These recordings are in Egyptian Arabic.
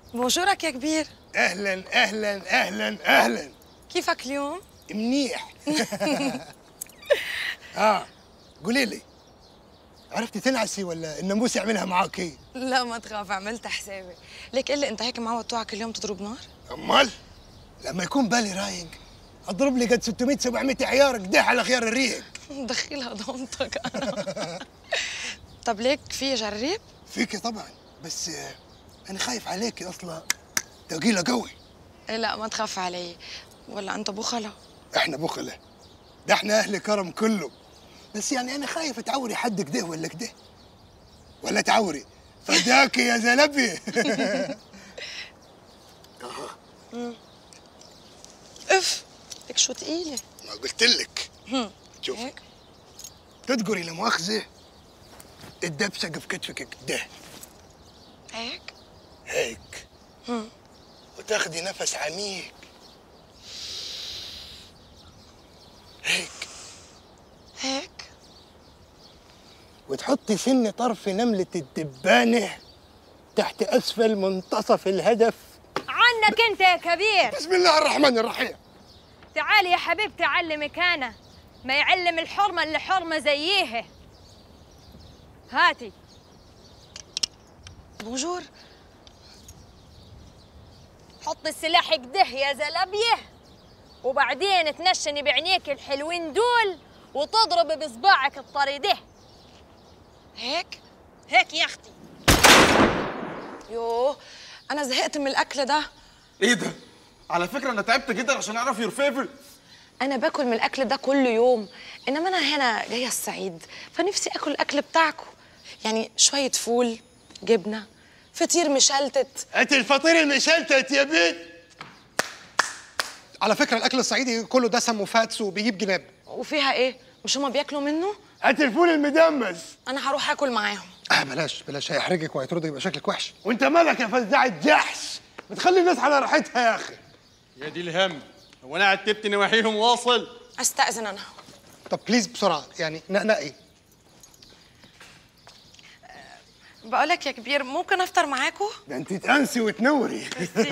بونجورك يا كبير اهلا اهلا اهلا اهلا كيفك اليوم؟ منيح اه قولي لي عرفتي تنعسي ولا الناموس يعملها معاكي؟ لا ما تخاف عملت حسابي ليك قل لي انت هيك معود توعك اليوم تضرب نار؟ امال لما يكون بالي رايق اضرب لي قد 600 700 عيار قديح على خيار الريق دخلها ضمتك انا طب ليك في جرب؟ فيكي طبعا بس آه، انا خايف عليكي اصلا ثقيله قوي إيه لا ما تخاف علي ولا انت بخلة احنا بخله ده احنا اهل كرم كله بس يعني انا خايف تعوري حد كده ولا كده ولا تعوري فداكي يا زلبي اف لك شو تقيلة ما قلت لك شوف هيك تذكري لا مؤاخذه الدبسه في كتفك كده هيك هيك وتاخدي نفس عميق هيك هيك وتحطي سن طرف نملة الدبانة تحت أسفل منتصف الهدف عنك انت يا كبير بسم الله الرحمن الرحيم تعالي يا حبيبتي علمك انا ما يعلم الحرمه اللي حرمه زيها هاتي بونجور حط السلاح كده يا زلبيه وبعدين تنشني بعينيك الحلوين دول وتضرب بصباعك الطري ده هيك هيك يا اختي يوه انا زهقت من الاكل ده ايه ده؟ على فكره انا تعبت جدا عشان اعرف يور فيفورت انا باكل من الاكل ده كل يوم انما انا هنا جايه الصعيد فنفسي اكل الاكل بتاعكم يعني شويه فول جبنه فطير مشلتت هاتي الفطير المشلتت يا بنت على فكره الاكل الصعيدي كله دسم وفاتس وبيجيب جناب وفيها ايه مش هما بياكلوا منه هاتي الفول المدمس انا هروح اكل معاهم آه بلاش بلاش هيحرجك وهيطردك يبقى شكلك وحش وانت مالك يا فزاعة جحش بتخلي الناس على راحتها يا اخي يا دي الهم هو انا عتبت نواحيهم واصل استاذن انا طب بليز بسرعه يعني نقنقي بقولك يا كبير ممكن افطر معاكم ده انت تأنسي وتنوري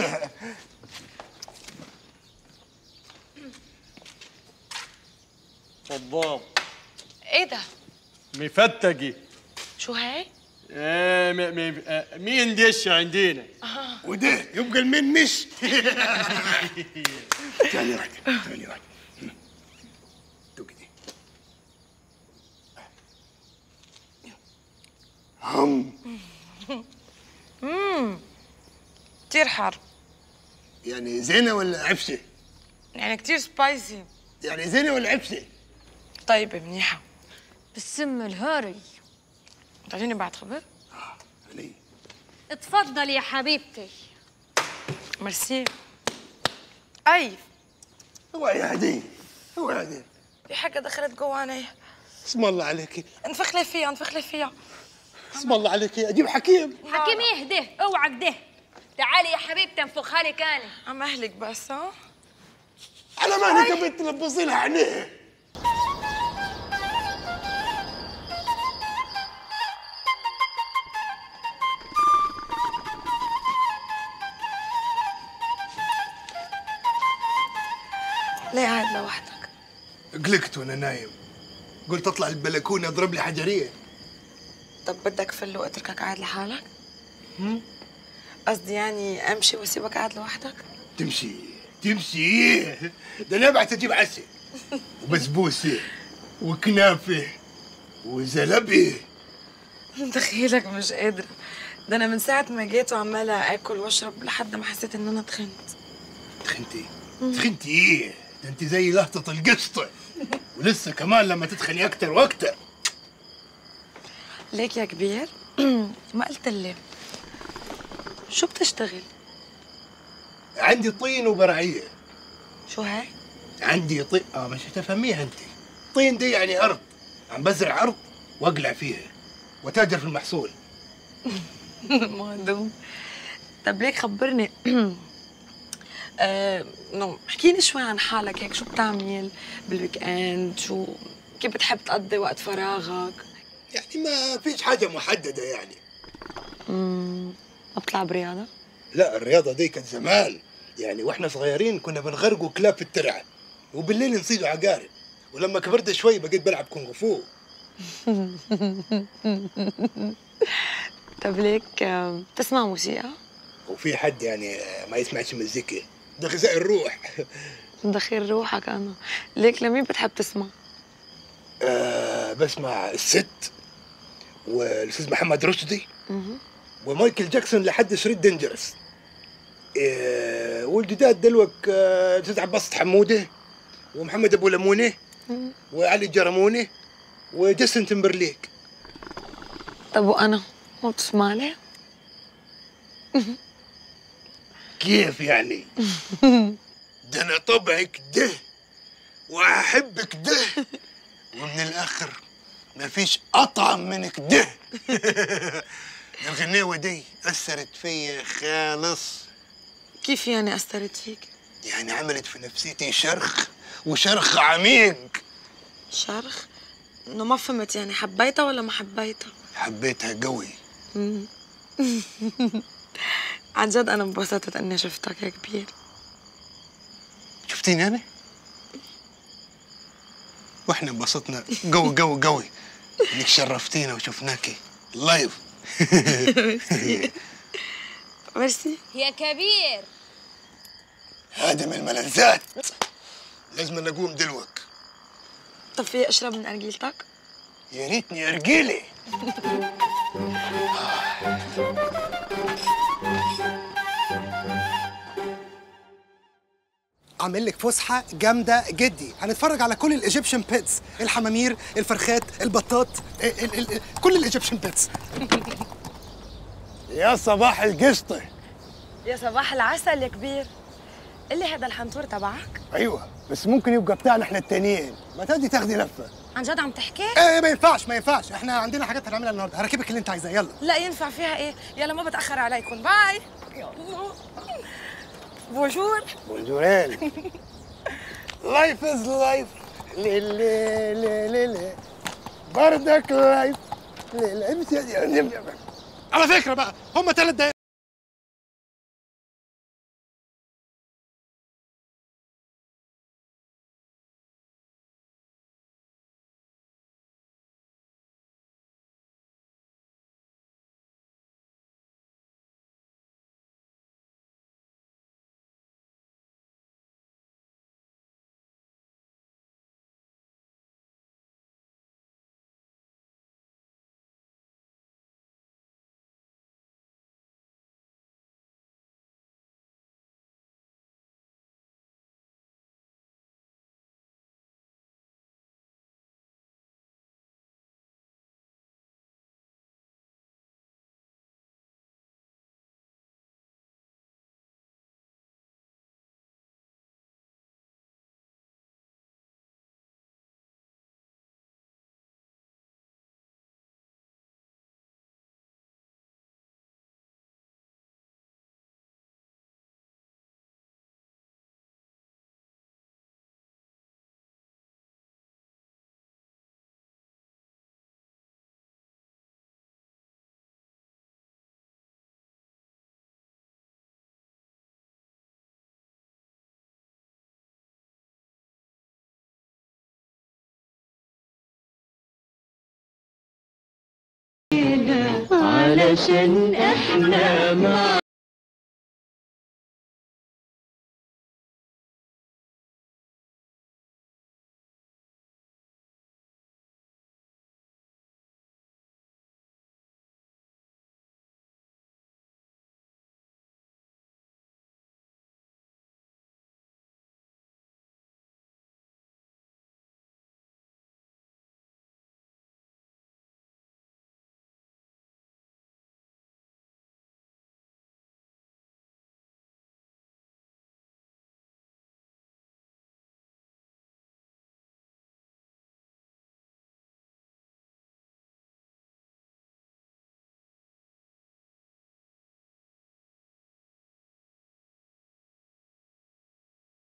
صباب ايه ده مفتقي شو هاي آه م- م- آه، مين دش عندنا وده يبقى المين مش ثانية واحدة ثانية واحدة دوقي دي هم كتير حار يعني زينة ولا عفشة؟ يعني كتير سبايسي يعني زينة ولا عفشة؟ طيب منيحه بالسم الهري تعطيني بعد خبر علي اتفضل يا حبيبتي ميرسي اي هو يا هدي هو يا هدي في حاجه دخلت جواني اسم الله عليكي انفخ لي فيها انفخ لي فيها اسم الله عليكي اجيب حكيم حكيم اهده اوعك ده تعالي يا حبيبتي انفخها لك انا عم اهلك بس ها على مالك يا بنت تلبسي لها عينيها ليه قاعد لوحدك قلقت وانا نايم قلت اطلع البلكونه اضرب لي حجريه طب بدك فل واتركك قاعد لحالك قصدي يعني امشي واسيبك قاعد لوحدك تمشي تمشي ده انا ابعت اجيب عسل وبسبوسه وكنافه وزلبيه دخيلك مش قادرة ده أنا من ساعة ما جيت وعمالة آكل وأشرب لحد ما حسيت إن أنا تخنت تخنتي تخنتي ايه ده انت زي لهطة القسطة ولسه كمان لما تتخني اكتر واكتر ليك يا كبير ما قلت لي شو بتشتغل؟ عندي طين وبرعيه شو هاي؟ عندي طين اه مش تفهميها انت طين دي يعني ارض عم بزرع ارض واقلع فيها وتاجر في المحصول مهضوم طب ليك خبرني آه، نو احكي لي شوي عن حالك هيك شو بتعمل بالويك اند شو كيف بتحب تقضي وقت فراغك يعني ما فيش حاجه محدده يعني ما بتلعب رياضة؟ لا الرياضه دي كانت زمان يعني واحنا صغيرين كنا بنغرقوا كلاب في الترعه وبالليل نصيدوا عقارب ولما كبرت شوي بقيت بلعب كونغ فو طب ليك آه، تسمع موسيقى؟ وفي حد يعني آه، ما يسمعش مزيكا ده غذاء الروح دخيل روحك انا ليك لمين بتحب تسمع؟ آه بسمع الست والاستاذ محمد رشدي ومايكل جاكسون لحد شريط دينجرس آه والجداد دلوك آه، الاستاذ عباس حموده ومحمد ابو لمونه وعلي جرمونه وجاستن تمبرليك طب وانا ما بتسمع لي؟ كيف يعني؟ ده انا طبعي كده واحب كده ومن الاخر مفيش اطعم من كده الغناوه دي اثرت فيا خالص كيف يعني اثرت فيك؟ يعني عملت في نفسيتي شرخ وشرخ عميق شرخ؟ انه ما فهمت يعني حبيتها ولا ما حبيتها؟ حبيتها قوي عن جد انا انبسطت اني شفتك يا كبير شفتيني انا؟ واحنا انبسطنا قوي قوي قوي انك شرفتينا وشفناكي لايف ميرسي يا كبير هادم الملذات لازم نقوم دلوك طب في اشرب من ارجيلتك؟ يا ريتني ارجيلي عامل لك فسحه جامده جدي هنتفرج على كل الايجيبشن بيتس الحمامير الفرخات البطات ال ال ال كل الايجيبشن بيتس يا صباح القشطه يا صباح العسل يا كبير اللي هذا الحنطور تبعك ايوه بس ممكن يبقى بتاعنا احنا التانيين ما تدي تاخدي لفه عن جد عم تحكي؟ ايه ما ينفعش ما ينفعش احنا عندنا حاجات هنعملها النهارده هركبك اللي انت عايزاه يلا لا ينفع فيها ايه؟ يلا ما بتاخر عليكم باي يلا بونجور بونجورين لايف از لايف لي لي لي لي لي بردك لايف لي لي امشي على فكره بقى هم ثلاث دقايق علشان احنا مع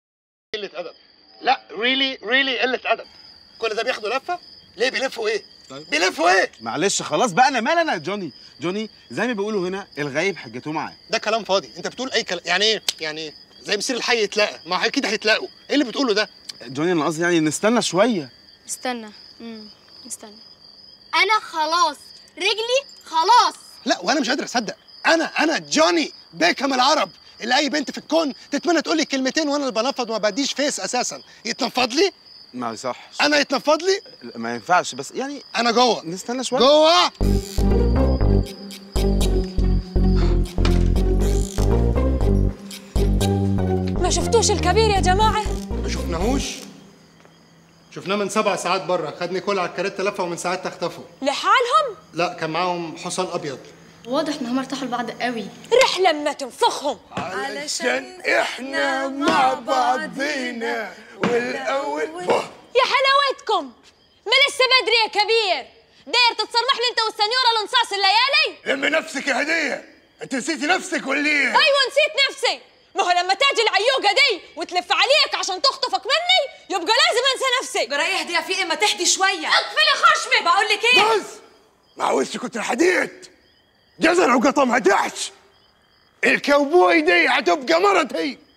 قلة أدب لا ريلي ريلي قلة أدب كل ده بياخدوا لفه ليه بيلفوا ايه طيب. بيلفوا ايه معلش خلاص بقى انا مال انا يا جوني جوني زي ما بيقولوا هنا الغايب حجته معاه ده كلام فاضي انت بتقول اي كلام يعني ايه يعني ايه زي مسير الحي يتلاقى ما هو اكيد هيتلاقوا ايه اللي بتقوله ده جوني انا قصدي يعني نستنى شويه استنى امم استنى انا خلاص رجلي خلاص لا وانا مش قادر اصدق انا انا جوني بيكهام العرب اللي اي بنت في الكون تتمنى تقول لي كلمتين وانا اللي بنفض وما بديش فيس اساسا يتنفض لي ما صح انا يتنفض لي ما ينفعش بس يعني انا جوه نستنى شويه جوه ما شفتوش الكبير يا جماعة ما شفناهوش شفناه من سبع ساعات بره خد نيكول على الكاريتا لفه ومن ساعتها اختفوا لحالهم لا كان معاهم حصان ابيض واضح ان هم ارتاحوا لبعض قوي رح لما تنفخهم علشان احنا مع بعضينا والاول بوه. يا حلاوتكم ما لسه بدري يا كبير داير تتصرمح لي انت والسنيورة لنصاص الليالي لمي نفسك يا هديه انت نسيتي نفسك ولا ايه ايوه نسيت نفسي ما هو لما تاجي العيوقة دي وتلف عليك عشان تخطفك مني يبقى لازم انسى نفسي جرايه هديه في ايه ما تهدي شويه اقفلي خشمك بقول لك ايه بس مع وشك الحديد جزر وقطمها دحش الكوبوي دي هتبقى مرتي